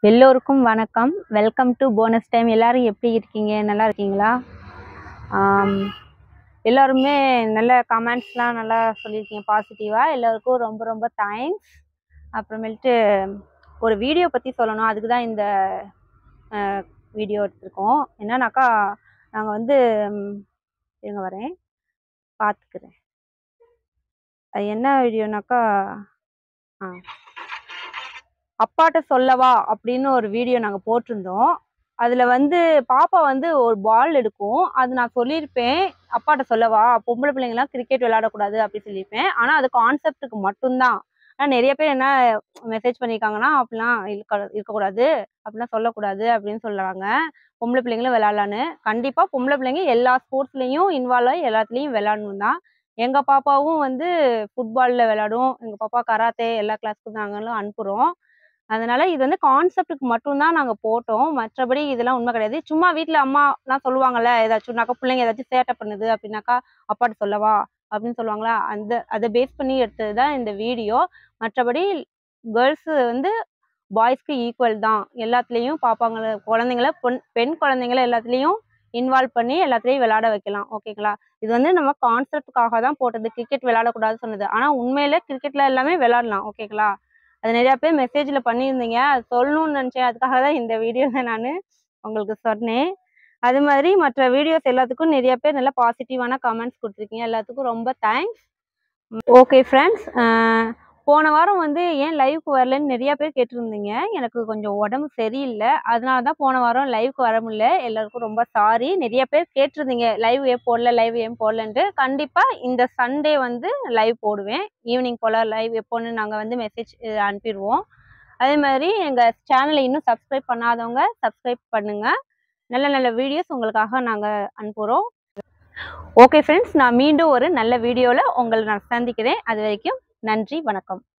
எல்லோருக்கும் வணக்கம் welcome to bonus time எல்லாரும் எப்படி இருக்கீங்க நல்லா இருக்கீங்களா ஆம், எல்லாருமே நல்ல கமெண்ட்ஸ்லாம் நல்லா சொல்லியிருக்கீங்க பாசிட்டிவாக எல்லோருக்கும் ரொம்ப ரொம்ப தேங்க்ஸ் அப்புறமேல்ட்டு ஒரு வீடியோ பற்றி சொல்லணும் அதுக்கு தான் இந்த வீடியோ எடுத்திருக்கோம் என்னன்னாக்கா நாங்கள் வந்து ம், இருங்க வரேன் பார்த்துக்கிறேன் அது என்ன வீடியோனாக்கா ஆ அப்பாட்ட சொல்லவா அப்படின்னு ஒரு வீடியோ நாங்கள் போட்டிருந்தோம் அதில் வந்து பாப்பா வந்து ஒரு பால் எடுக்கும் அது நான் சொல்லியிருப்பேன் அப்பாட்ட சொல்லவா பொம்பளை பிள்ளைங்களாம் கிரிக்கெட் விளையாடக்கூடாது அப்படி சொல்லியிருப்பேன் ஆனால் அது கான்செப்ட்டுக்கு மட்டும்தான் ஆனால் நிறைய பேர் என்ன மெசேஜ் பண்ணியிருக்காங்கன்னா அப்படிலாம் இருக்க இருக்கக்கூடாது அப்படிலாம் சொல்லக்கூடாது அப்படின்னு சொல்கிறாங்க பொம்பளை பிள்ளைங்களும் விளையாடலான்னு கண்டிப்பாக பொம்பளை பிள்ளைங்க எல்லா ஸ்போர்ட்ஸ்லேயும் இன்வால்வ் ஆகி எல்லாத்துலேயும் விளையாடணும் தான் எங்கள் பாப்பாவும் வந்து ஃபுட்பாலில் விளையாடும் எங்கள் பாப்பா கராத்தே எல்லா கிளாஸ்க்கும் நாங்களும் அனுப்புகிறோம் அதனால இது வந்து கான்செப்ட்டுக்கு மட்டும்தான் நாங்கள் போட்டோம் மற்றபடி இதெல்லாம் உண்மை கிடையாது சும்மா வீட்டில் அம்மாலாம் சொல்லுவாங்கல்ல ஏதாச்சும்னாக்கா பிள்ளைங்க ஏதாச்சும் சேட்டை பண்ணுது அப்படின்னாக்கா அப்பாட்ட சொல்லவா அப்படின்னு சொல்லுவாங்களா அந்த அதை பேஸ் பண்ணி எடுத்தது தான் இந்த வீடியோ மற்றபடி கேர்ள்ஸு வந்து பாய்ஸ்க்கு ஈக்குவல் தான் எல்லாத்துலேயும் பாப்பாங்கள குழந்தைங்கள பொன் பெண் குழந்தைங்கள எல்லாத்துலேயும் இன்வால்வ் பண்ணி எல்லாத்துலேயும் விளையாட வைக்கலாம் ஓகேங்களா இது வந்து நம்ம கான்செப்டுக்காக தான் போட்டது கிரிக்கெட் விளையாடக்கூடாதுன்னு சொன்னது ஆனால் உண்மையிலே கிரிக்கெட்டில் எல்லாமே விளையாடலாம் ஓகேங்களா அது நிறையா பேர் மெசேஜில் பண்ணியிருந்தீங்க அது சொல்லணும்னு நினச்சேன் அதுக்காக தான் இந்த வீடியோவை நான் உங்களுக்கு சொன்னேன் அது மாதிரி மற்ற வீடியோஸ் எல்லாத்துக்கும் நிறைய பேர் நல்ல பாசிட்டிவான கமெண்ட்ஸ் கொடுத்துருக்கீங்க எல்லாத்துக்கும் ரொம்ப தேங்க்ஸ் ஓகே ஃப்ரெண்ட்ஸ் போன வாரம் வந்து ஏன் லைவ்க்கு வரலன்னு நிறைய பேர் கேட்டிருந்தீங்க எனக்கு கொஞ்சம் உடம்பு சரியில்லை அதனால தான் போன வாரம் லைவ்க்கு வர முடியல எல்லாருக்கும் ரொம்ப சாரி நிறைய பேர் கேட்டிருந்தீங்க லைவ் ஏன் போடல லைவ் ஏன் போடலன்ட்டு கண்டிப்பாக இந்த சண்டே வந்து லைவ் போடுவேன் ஈவினிங் போல் லைவ் எப்போன்னு நாங்கள் வந்து மெசேஜ் அனுப்பிடுவோம் அதே மாதிரி எங்கள் சேனலை இன்னும் சப்ஸ்கிரைப் பண்ணாதவங்க சப்ஸ்கிரைப் பண்ணுங்கள் நல்ல நல்ல வீடியோஸ் உங்களுக்காக நாங்கள் அனுப்புகிறோம் ஓகே ஃப்ரெண்ட்ஸ் நான் மீண்டும் ஒரு நல்ல வீடியோவில் உங்களை நான் சந்திக்கிறேன் அது வரைக்கும் நன்றி வணக்கம்